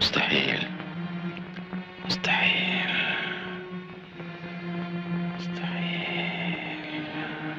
مستحيل مستحيل مستحيل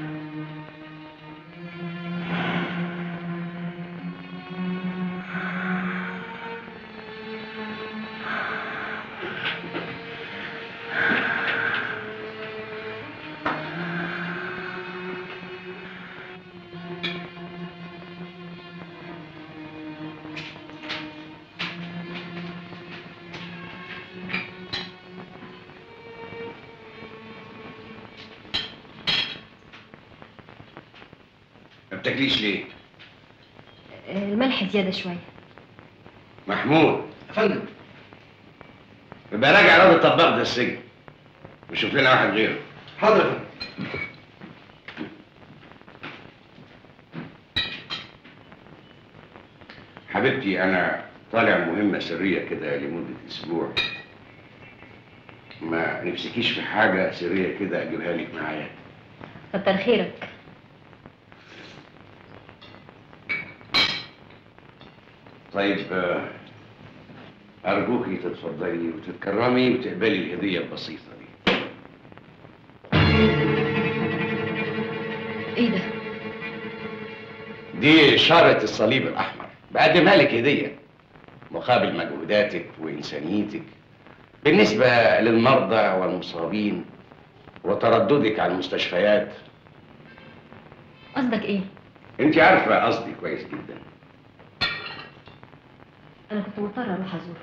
ما بتاكليش ليه؟ الملح زيادة شوية محمود يا فندم يبقى راجع راضي الطباخ ده السجن وشوف لنا واحد غيره حاضر يا فندم حبيبتي انا طالع مهمه سريه كده لمده اسبوع ما نفسكيش في حاجه سريه كده اجيبها لك معايا كتر خيرك طيب آه، ارجوكي تتفضلي وتتكرمي وتقبلي الهديه البسيطه دي ايه ده؟ دي إشارة الصليب الأحمر بقدمها لك هدية مقابل مجهوداتك وإنسانيتك بالنسبة للمرضى والمصابين وترددك على المستشفيات قصدك ايه؟ أنت عارفة قصدي كويس جدا انا كنت مضطرة اروح ازوره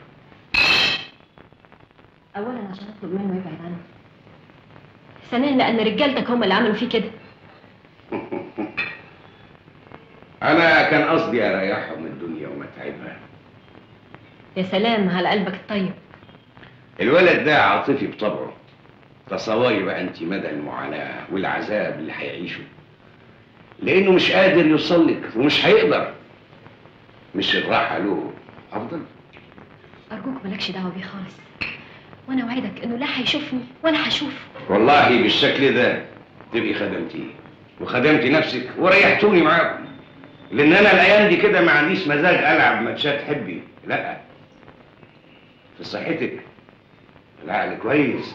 اولا عشان اطلب منه يبعد عني ثانيا لان رجالتك هم اللي عملوا فيه كده أنا كان قصدي أريحهم من الدنيا ومتعبها يا سلام على قلبك الطيب الولد ده عاطفي بطبعه تصوري بقى أنت مدى المعاناة والعذاب اللي هيعيشه لأنه مش قادر يوصل لك ومش هيقدر مش الراحة له أفضل ارجوك مالكش دعوة بيه خالص وانا وعدك انه لا هيشوفني ولا هشوفه والله بالشكل ده تبقي خدمتيه وخدمتي نفسك وريحتوني معاكم لان انا الايام دي كده ما عنديش مزاج العب ماتشات حبي لا في صحتك العقل كويس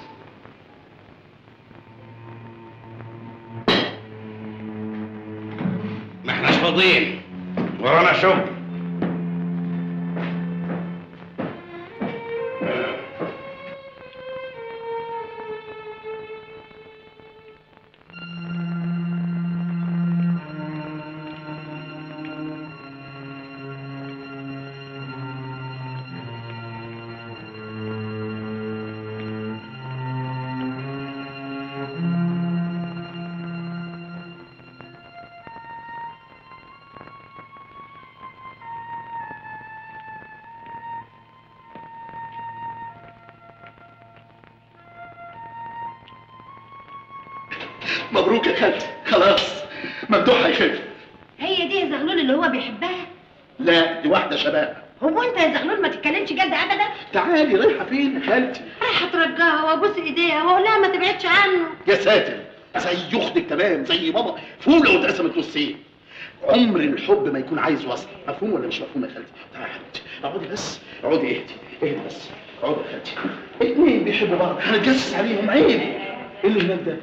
ما احناش فاضيين ورانا شغل مبروك يا خالتي خلاص ممدوح هيخف هي دي يا زغلول اللي هو بيحبها لا دي واحده شباب هو انت يا زغلول ما تتكلمش جد ابدا تعالي رايحه فين يا خالتي رايحه اترجاها وابوس ايديها واقول لها ما تبعدش عنه يا ساتر زي اختك تمام زي ماما فوله واتقسمت نصين عمر الحب ما يكون عايز وصل مفهوم ولا مش مفهوم يا خالتي تعالي يا حبيبتي اقعدي بس اقعدي اهدي اهدي بس اقعدي يا خالتي اتنين بيحبوا بعض هنتجسس عليهم عيب ايه اللي هناك ده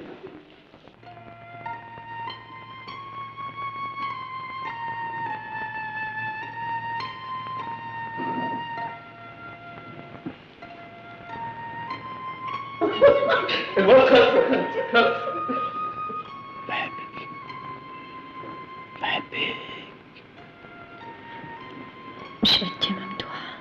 الواد خلف يا خالتي خلف بحبك بحبك مش بدي يا ممدوح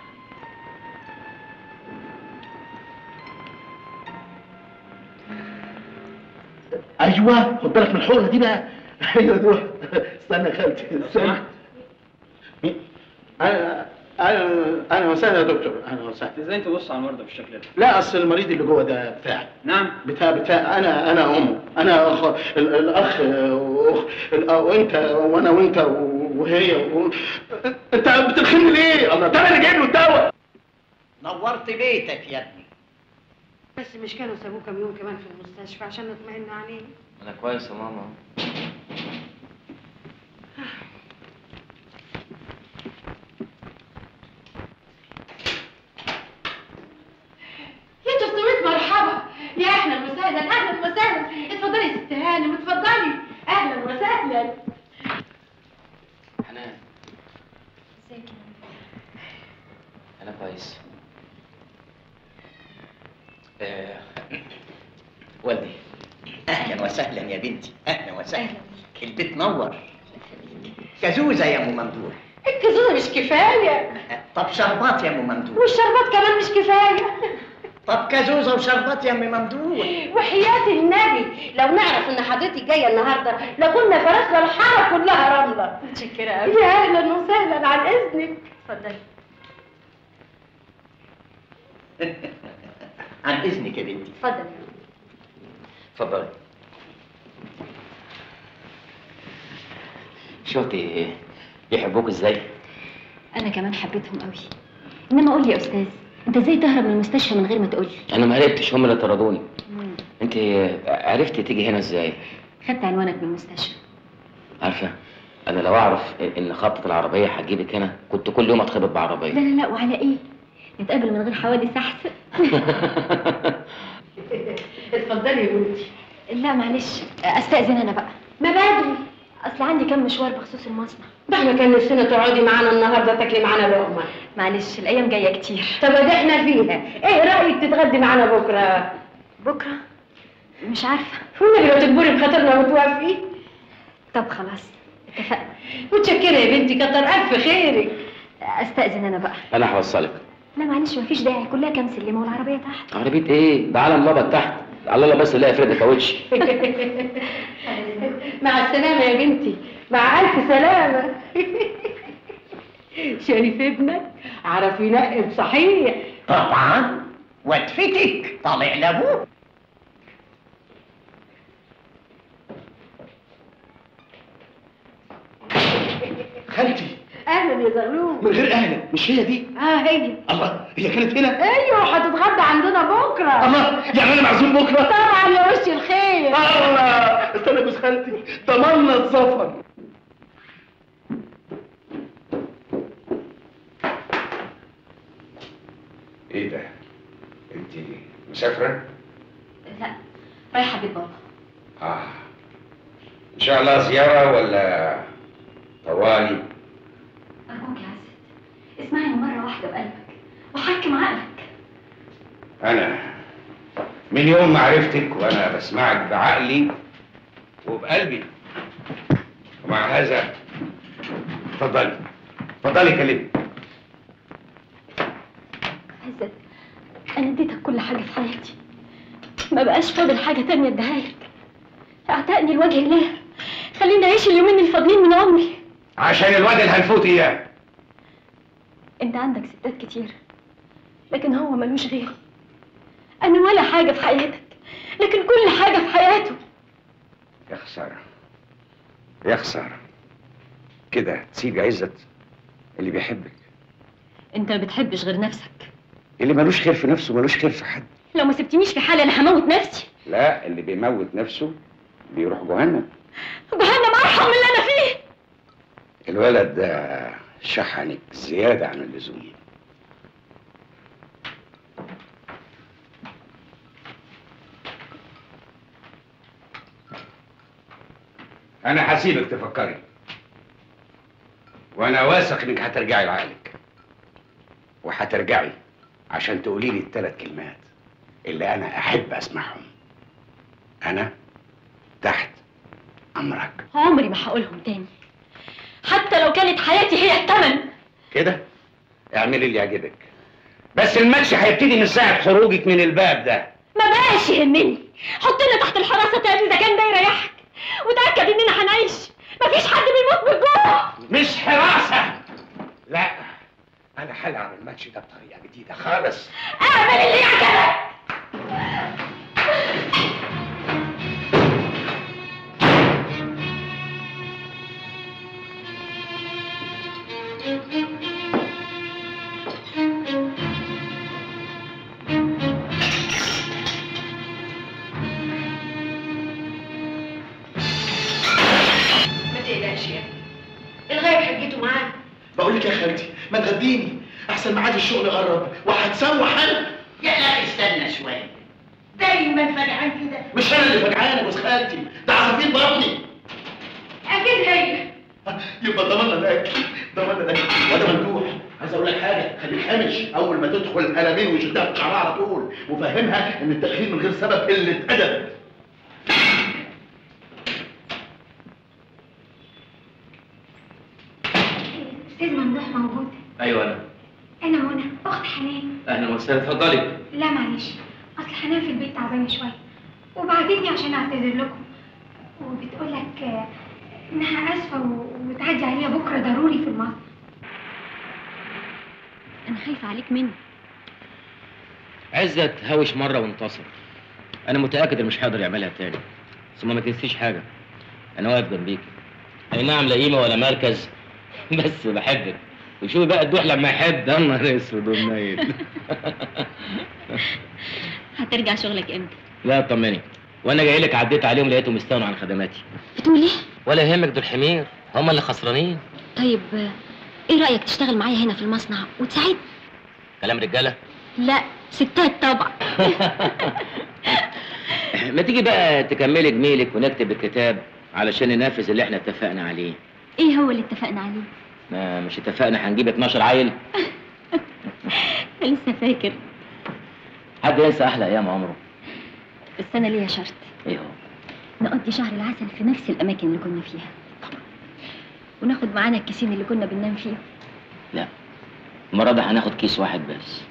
ايوه خد بالك من الحقنه دي بقى ايوه دول استنى يا خالتي استنى مين؟ انا انا انا وسهلا يا دكتور انا وسهلا ازاي تبص على المرضى بالشكل ده؟ لا اصل المريض اللي جوه ده بتاعي نعم بتاع بتاع انا انا امه انا أخ ال- الاخ وأخ ال- وانت وانا وانت وهي و... انت بتلخمني ليه؟ الله ده انا اللي جايب له الدواء نورت بيتك يا ابني بس مش كانوا سابوه كام يوم كمان في المستشفى عشان نطمئن عليه انا كويس يا ماما انا كويس آه، والدي اهلا وسهلا يا بنتي اهلا وسهلا البيت نور كزوزه يا ام ممدوح الكزوزه مش كفايه طب شربات يا ام ممدوح والشربات كمان مش كفايه طب كزوزه وشربات يا ام ممدوح وحياة النبي لو نعرف ان حضرتك جايه النهارده لكنا فرشنا الحاره كلها رمله متشكرة قوي يا اهلا وسهلا عن اذنك اتفضلي عن اذنك يا بنتي اتفضل اتفضلي شفتي يحبوك ازاي انا كمان حبيتهم قوي انما قول لي يا استاذ انت ازاي تهرب من المستشفى من غير ما تقول لي انا ما هربتش هم اللي طردوني انت عرفتي تيجي هنا ازاي خدت عنوانك من المستشفى عارفه انا لو اعرف ان خطة العربيه هتجيبك هنا كنت كل يوم اتخبط لا بعربيه لا لا وعلى ايه نتقابل من غير حوادث احسن اتفضلي يا بنتي لا معلش استاذن انا بقى ما بدري اصل عندي كام مشوار بخصوص المصنع ده احنا كان نفسنا تقعدي معانا النهارده تاكلي معانا لقمه معلش الايام جايه كتير طب ده احنا فيها ايه رايك تتغدي معانا بكره بكره مش عارفه والنبي لو تجبري بخاطرنا وتوافقي طب خلاص اتفقنا متشكره يا بنتي كتر الف خيرك استاذن انا بقى انا هوصلك لا معلش مفيش داعي كلها كام سلمه والعربيه تحت عربيه ايه ده عالم بابا تحت على الله بس لا فرد كاوتش مع السلامه يا بنتي مع الف سلامه شريف ابنك عرف ينقب صحيح طبعا وتفتك طالع لابوه خالتي اهلا يا زغلول من غير اهلا مش هي دي اه هي الله هي كانت هنا ايوه هتتغدى عندنا بكره الله يعني انا معزوم بكره طبعا يا وش الخير الله استنى يا جوز خالتي ضمنا السفر ايه ده؟ انت مسافرة؟ لا رايحه بيت بابا اه ان شاء الله زيارة ولا طوالي؟ ارجوك يا عزت اسمعني مره واحده بقلبك وحكم عقلك انا من يوم ما عرفتك وانا بسمعك بعقلي وبقلبي ومع هذا اتفضلي اتفضلي كلمني عزت انا اديتك كل حاجه في حياتي ما بقاش فاضل حاجه تانية اديها لك اعتقني لوجه الله خليني اعيش اليومين الفاضلين من عمري عشان الواد الهلفوت اياه انت عندك ستات كتير لكن هو ملوش غيري انا ولا حاجه في حياتك لكن كل حاجه في حياته يا خسارة يا خسارة كده تسيبي عزت اللي بيحبك انت ما بتحبش غير نفسك اللي ملوش خير في نفسه ملوش خير في حد لو ما سبتنيش في حالي انا هموت نفسي لا اللي بيموت نفسه بيروح جهنم جهنم ارحم من اللي انا فيه الولد ده شحنك زيادة عن اللزوم أنا هسيبك تفكري وأنا واثق إنك هترجعي لعقلك وهترجعي عشان تقولي لي الثلاث كلمات اللي أنا أحب أسمعهم أنا تحت أمرك عمري ما هقولهم تاني حتى لو كانت حياتي هي الثمن كده اعملي اللي يعجبك بس الماتش هيبتدي من ساعة خروجك من الباب ده ما بقاش يهمني حطنا تحت الحراسه تاني اذا كان ده يريحك وتاكد اننا هنعيش مفيش حد بيموت من الجوع مش حراسة لا أنا هلعب الماتش ده بطريقة جديدة خالص اعمل اللي يعجبك ما تقلقش يا ابني الغايب حجته معانا بقول لك يا خالتي ما تغديني احسن ميعاد الشغل قرب وهتسوح انا يا اخي استنى شويه دايما فجعان كده مش انا اللي فجعان يا جوز خالتي ده عصافير بطني اكيد هي يبقى ضمننا الاكل ضمننا الاكل وانا ممدوح عايز اقول لك حاجه خليك هامش اول ما تدخل قلمين ويشدها في شعرها على طول وفهمها ان التاخير من غير سبب قله ادب استاذ ممدوح موجود ايوه انا انا منى اخت حنان اهلا وسهلا اتفضلي لا معلش اصل حنان في البيت تعبانه شويه وبعتتني عشان اعتذر لكم وبتقول لك انها اسفه و- وتعدي عليها بكره ضروري في المصنع انا خايفه عليك منه عزت هاوش مره وانتصر انا متاكد انه مش هيقدر يعملها تاني ثم ما تنسيش حاجه انا واقف جنبيك اي نعم لا قيمه ولا مركز بس بحبك وشوفي بقى الدوح لما يحب يا نهار اسود ومنيل هترجع شغلك امتى لا طمني وانا جاي لك عديت عليهم لقيتهم استغنوا عن خدماتي بتقول ايه ولا يهمك دول حمير هم اللي خسرانين طيب آه، ايه رايك تشتغل معايا هنا في المصنع وتساعدني كلام رجاله لا ستات طبعا ما تيجي بقى تكملي جميلك ونكتب الكتاب علشان ننفذ اللي احنا اتفقنا عليه ايه هو اللي اتفقنا عليه ما مش اتفقنا هنجيب 12 عيل لسه فاكر حد ينسى احلى ايام عمره بس انا ليا شرط ايه هو نقضي شهر العسل في نفس الاماكن اللي كنا فيها وناخد معانا الكيسين اللي كنا بننام فيهم لا المره دي هناخد كيس واحد بس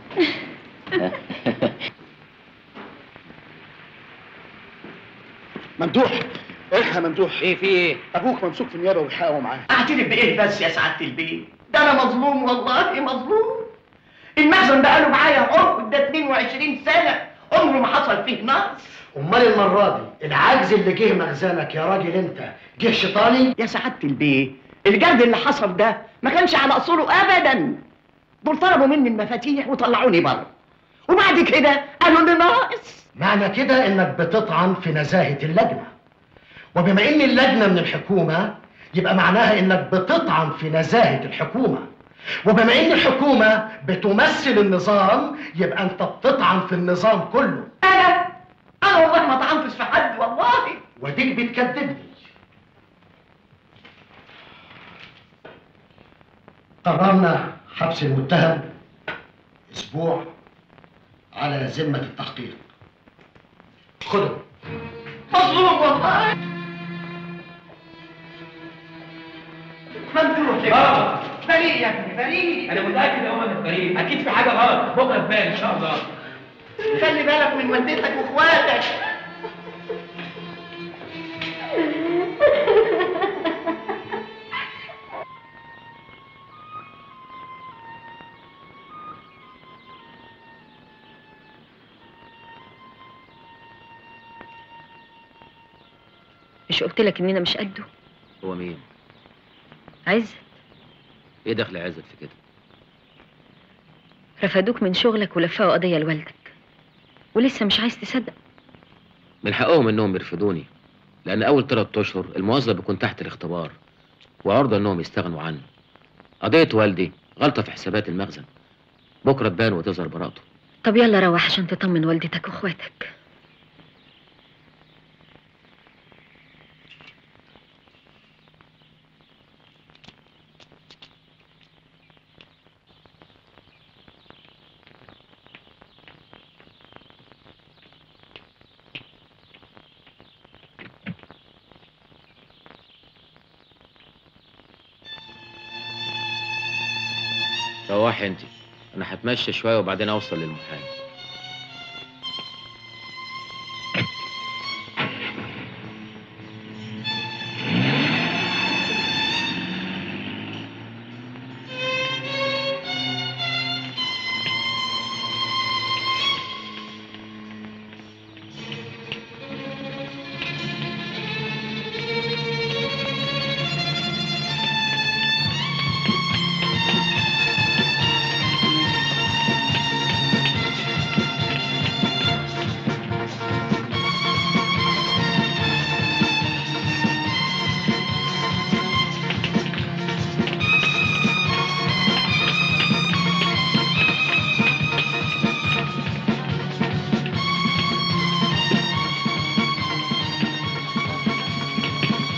ممدوح الحق يا ممدوح ايه في ايه ابوك ممسوك في النيابه ويحققوا معاه اعترف بايه بس يا سعاده البيت ده انا مظلوم والله مظلوم المخزن بقاله معايا عمر ده 22 سنه عمره ما حصل فيه نقص امال المره دي العجز اللي جه مخزنك يا راجل انت جه شيطاني يا سعاده البيت الجرد اللي حصل ده ما كانش على اصوله ابدا دول طلبوا مني المفاتيح وطلعوني بره وبعد كده قالوا لي ناقص معنى كده انك بتطعن في نزاهه اللجنه وبما ان اللجنه من الحكومه يبقى معناها انك بتطعن في نزاهه الحكومه وبما ان الحكومه بتمثل النظام يبقى انت بتطعن في النظام كله انا انا والله ما طعنتش في حد والله وديك بتكذبني قررنا حبس المتهم اسبوع على ذمه التحقيق خده مظلوم والله ممدوح يا بريء يا ابني بريء انا متاكد يا انك بريء اكيد في حاجه غلط بكره تبان ان شاء الله خلي بالك من والدتك واخواتك مش قلت لك اننا مش قده هو مين عز ايه دخل عزت في كده رفدوك من شغلك ولفقوا قضيه لوالدك ولسه مش عايز تصدق من حقهم انهم يرفضوني لان اول ثلاث اشهر الموظف بيكون تحت الاختبار وعرضه انهم يستغنوا عنه قضيه والدي غلطه في حسابات المخزن بكره تبان وتظهر براءته طب يلا روح عشان تطمن والدتك واخواتك روحي انت انا هتمشى شويه وبعدين اوصل للمحامي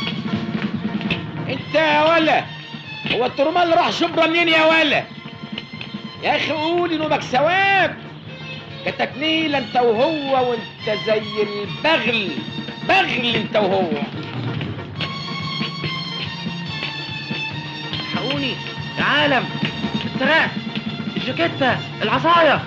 انت يا ولا هو الترمال راح شبرا منين يا ولا يا اخي قول نومك ثواب كتكنيل انت وهو وانت زي البغل بغل انت وهو حقوني العالم التراك الجاكيتة العصاية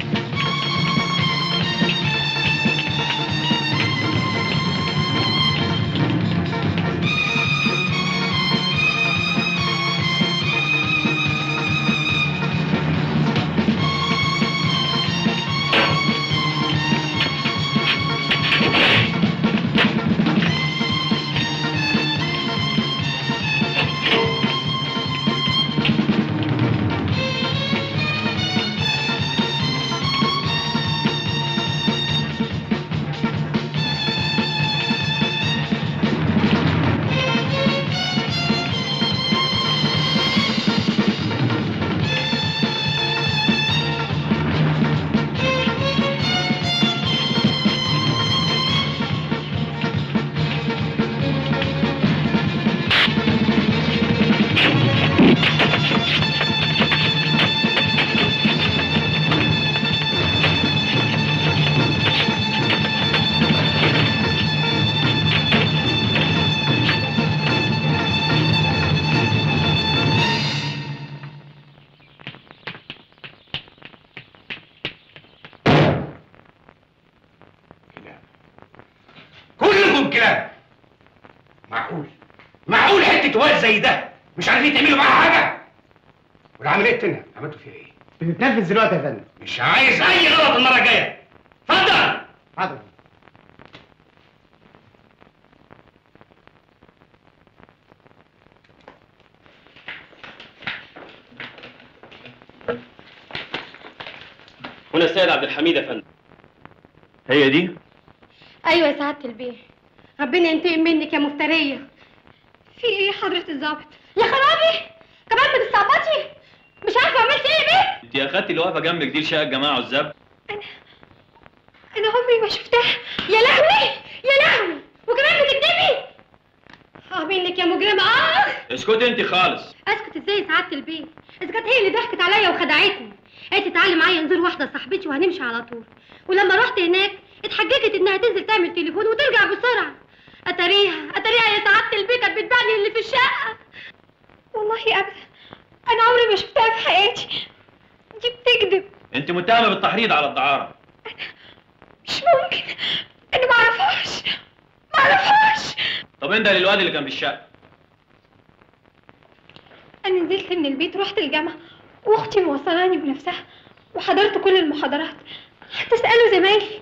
كلكم كلاب معقول معقول حته واد زي ده مش عارفين تعملوا معاها حاجه والعمليه التانيه عملتوا فيها ايه بنتنفذ دلوقتي يا فندم مش عايز اي غلط المره الجايه اتفضل حاضر هنا السيد عبد الحميد يا فندم هي دي ايوه يا سعاده البيه ربنا ينتقم منك يا مفتريه في ايه يا حضره الظابط يا خرابي كمان بتستعبطي مش عارفه عملت ايه يا بيه انت اخدتي اللي واقفه جنبك دي لشقه الجماعه عزاب انا عمري ما شفتها يا لهوي يا لهوي وكمان بتكدبي اه منك يا مجرمه اه اسكتي انت خالص اسكت ازاي يا سعاده البيه اذا كانت هي اللي ضحكت عليا وخدعتني قالت تعالي معايا نزور واحده صاحبتي وهنمشي على طول ولما رحت هناك اتحججت انها تنزل تعمل تليفون وترجع بسرعه اتاريها اتاريها يا سعاده البيه كانت بتبيعني اللي في الشقه والله ابدا انا عمري ما شفتها في حياتي دي بتكذب انت متهمه بالتحريض على الدعاره مش ممكن انا ما اعرفهاش ما اعرفهاش طب انت للواد اللي كان في الشقه انا نزلت من البيت ورحت الجامعه واختي موصلاني بنفسها وحضرت كل المحاضرات هتسالوا زمايلي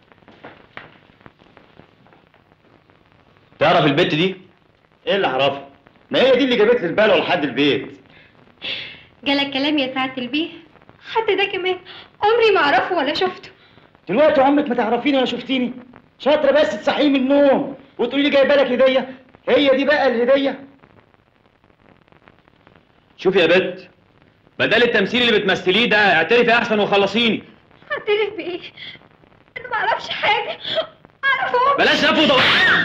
تعرف البت دي ايه اللي اعرفه ما هي دي اللي جابت لي البلوه لحد البيت جالك كلام يا سعاده البيه حتى ده كمان عمري ما اعرفه ولا شفته دلوقتي عمرك ما تعرفيني ولا شفتيني شاطره بس تصحيه من النوم وتقولي لي جايبه لك هديه هي دي بقى الهديه شوفي يا بت بدل التمثيل اللي بتمثليه ده اعترفي احسن وخلصيني هعترف بايه انا ما اعرفش حاجه ما اعرفهمش بلاش لف ودور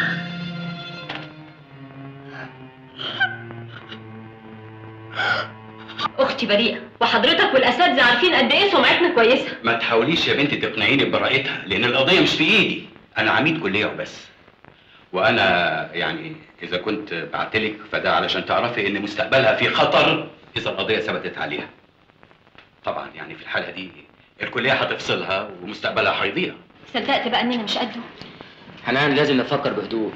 اختي بريئه وحضرتك والاساتذه عارفين قد ايه سمعتنا كويسه ما تحاوليش يا بنتي تقنعيني ببراءتها لان القضيه مش في ايدي انا عميد كليه وبس وانا يعني اذا كنت بعتلك فده علشان تعرفي ان مستقبلها في خطر اذا القضيه ثبتت عليها طبعا يعني في الحاله دي الكليه هتفصلها ومستقبلها هيضيع صدقت بقى اننا مش قده حنان لازم نفكر بهدوء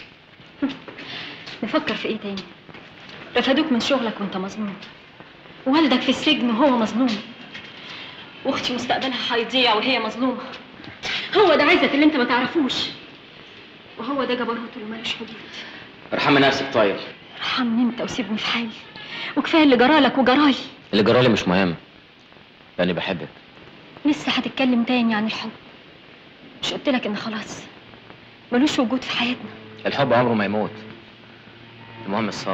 نفكر في ايه تاني رفدوك من شغلك وانت مظلوم والدك في السجن وهو مظلوم واختي مستقبلها هيضيع وهي مظلومه هو ده عزت اللي انت ما تعرفوش وهو ده جبروت اللي ملوش حدود ارحمي نفسك طيب ارحمني انت وسيبني في حالي وكفايه اللي جرالك وجرالي اللي جرالي مش مهم لاني بحبك لسه هتتكلم تاني عن الحب مش قلت لك ان خلاص ملوش وجود في حياتنا الحب عمره ما يموت المهم الصبر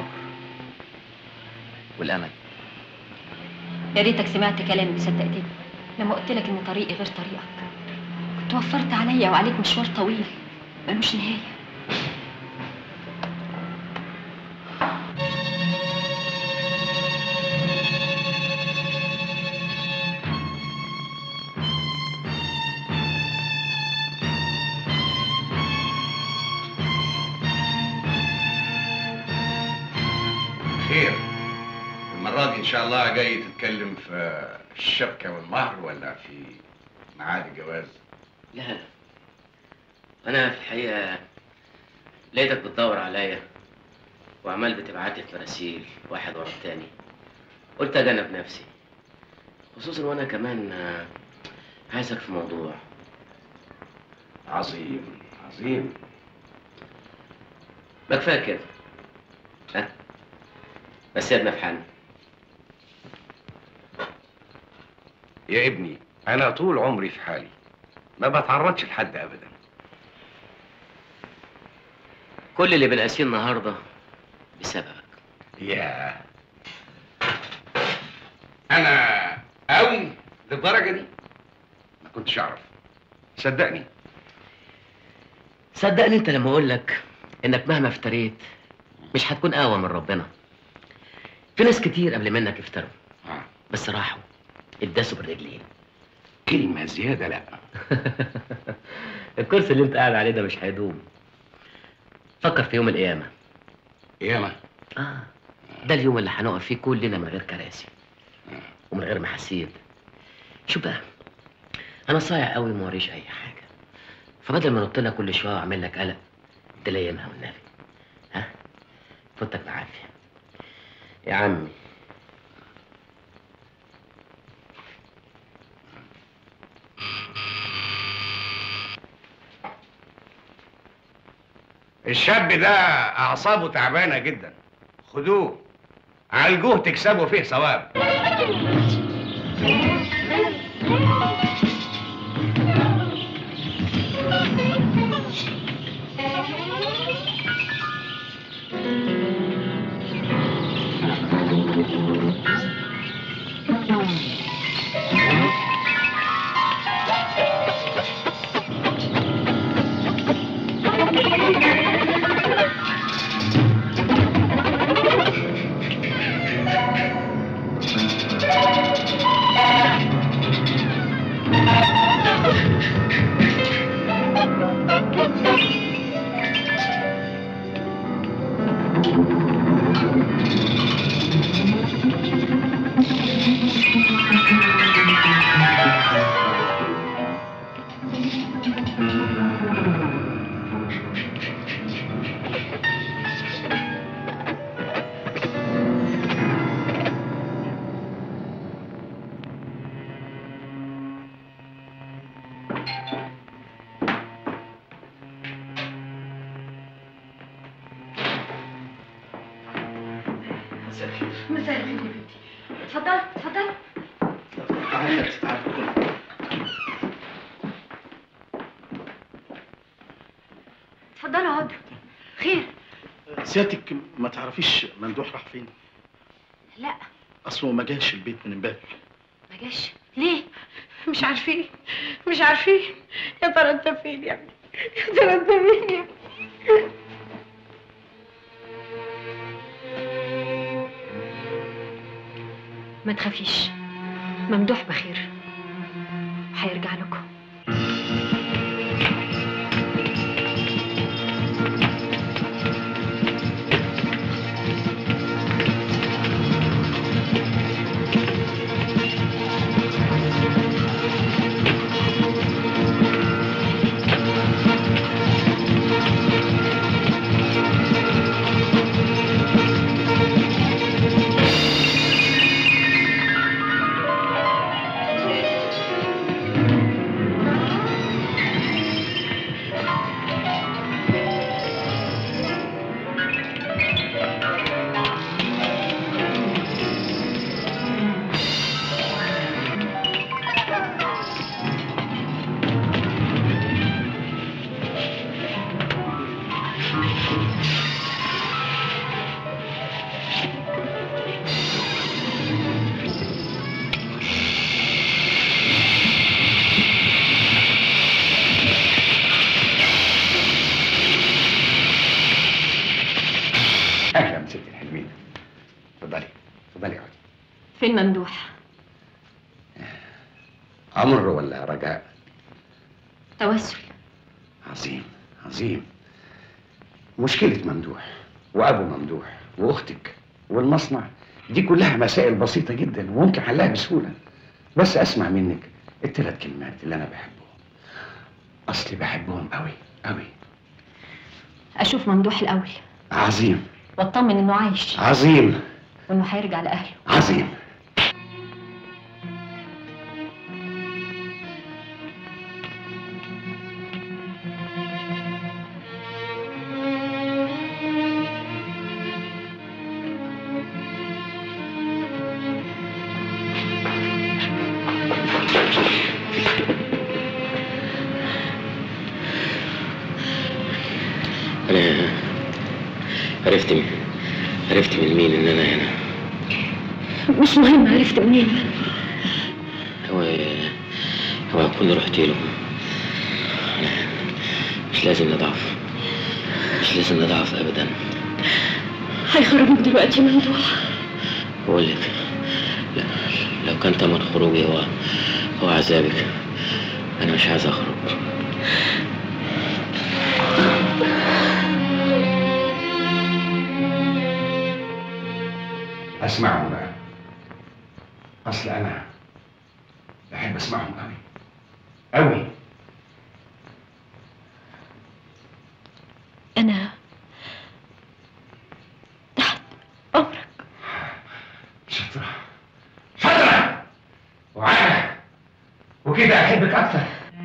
والامل يا ريتك سمعت كلامي وصدقتني لما قلت لك ان طريقي غير طريقك كنت وفرت عليا وعليك مشوار طويل ملوش نهايه شاء الله جاي تتكلم في الشبكه والمهر ولا في ميعاد الجواز لا لا انا في الحقيقه لقيتك بتدور عليا وعمال بتبعت لي في مراسيل واحد ورا التاني قلت اجنب نفسي خصوصا وانا كمان آه، عايزك في موضوع عظيم عظيم ما كفايه كده ها بس سيبنا في حالنا يا ابني انا طول عمري في حالي ما بتعرضش لحد ابدا كل اللي بنقاسيه النهارده بسببك يا انا قوي للدرجه دي ما كنتش اعرف صدقني صدقني انت لما اقول لك انك مهما افتريت مش هتكون اقوى من ربنا في ناس كتير قبل منك افتروا بس راحوا اتداسوا بالرجلين كلمه زياده لا الكرسي اللي انت قاعد عليه ده مش هيدوم فكر في يوم القيامه قيامه اه ده اليوم اللي هنقف فيه كلنا من غير كراسي ومن غير محاسيب شوف بقى انا صايع قوي ما وريش اي حاجه فبدل ما انط لك كل شويه واعمل لك قلق تليمها والنبي ها فوتك بعافيه يا عمي الشاب ده اعصابه تعبانه جدا خدوه عالجوه تكسبوا فيه ثواب مساء الخير يا بنتي اتفضل اتفضل تعالى تعالى اتفضلوا اقعدوا خير سيادتك ما تعرفيش ممدوح راح فين لا اصله ما جاش البيت من امبارح ما جاش ليه مش عارفين مش عارفين يا ترى انت فين يا ابني يا ترى انت فين يا ابني ما تخافيش ممدوح بخير هيرجع لكم اهلا ست الحلوين اتفضلي اتفضلي اقعدي فين ممدوح عمر ولا رجاء توسل عظيم عظيم مشكلة ممدوح وأبو ممدوح وأختك والمصنع دي كلها مسائل بسيطة جدا وممكن حلها بسهولة بس اسمع منك الثلاث كلمات اللي انا بحبهم اصلي بحبهم قوي قوي اشوف ممدوح الاول عظيم واطمن انه عايش عظيم وانه هيرجع لاهله عظيم انا عرفت من عرفت من مين ان انا هنا مش مهم عرفت منين هو هو اكون رحت له أنا مش لازم نضعف مش لازم نضعف ابدا هيخرجوك دلوقتي يا ممدوح بقول لك لا لو كان تمن خروجي هو هو عذابك انا مش عايز اخرج اسمعهم بقى اصل انا بحب اسمعهم قوي قوي انا شاطرة شاطرة وعاقلة وكده احبك اكتر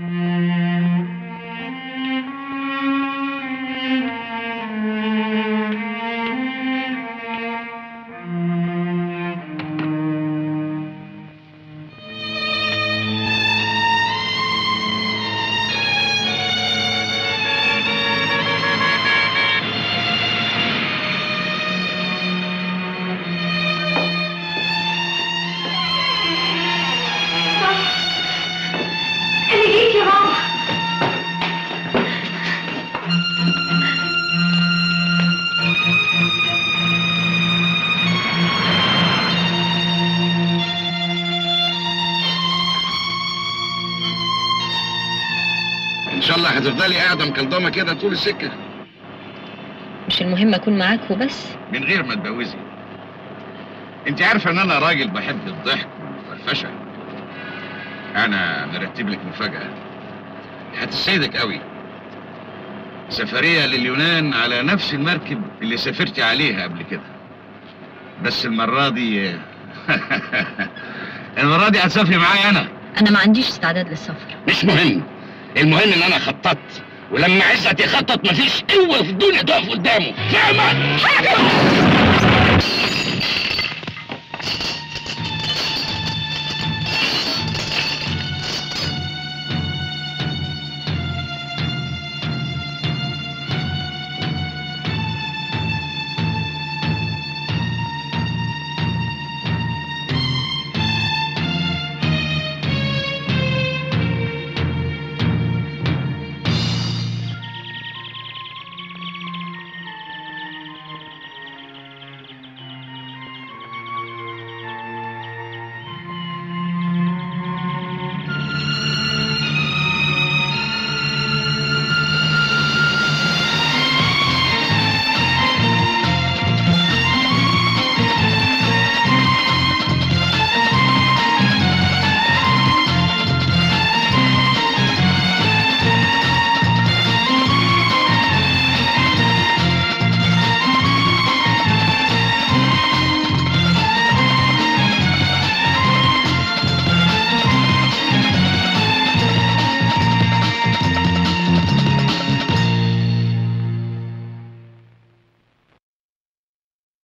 انا جيت يا بابا ان شاء الله هتفضلي قاعدة مكلضمة كده طول السكة مش المهم اكون معاك وبس من غير ما تبوزي انت عارفة ان انا راجل بحب الضحك والفرفشة انا مرتب لك مفاجأة هتسعدك قوي سفرية لليونان على نفس المركب اللي سافرتي عليها قبل كده بس المرة دي المرة دي هتسافري معايا انا انا ما عنديش استعداد للسفر مش مهم المهم ان انا خططت ولما عزت يخطط مفيش قوة في الدنيا تقف قدامه فاهمة؟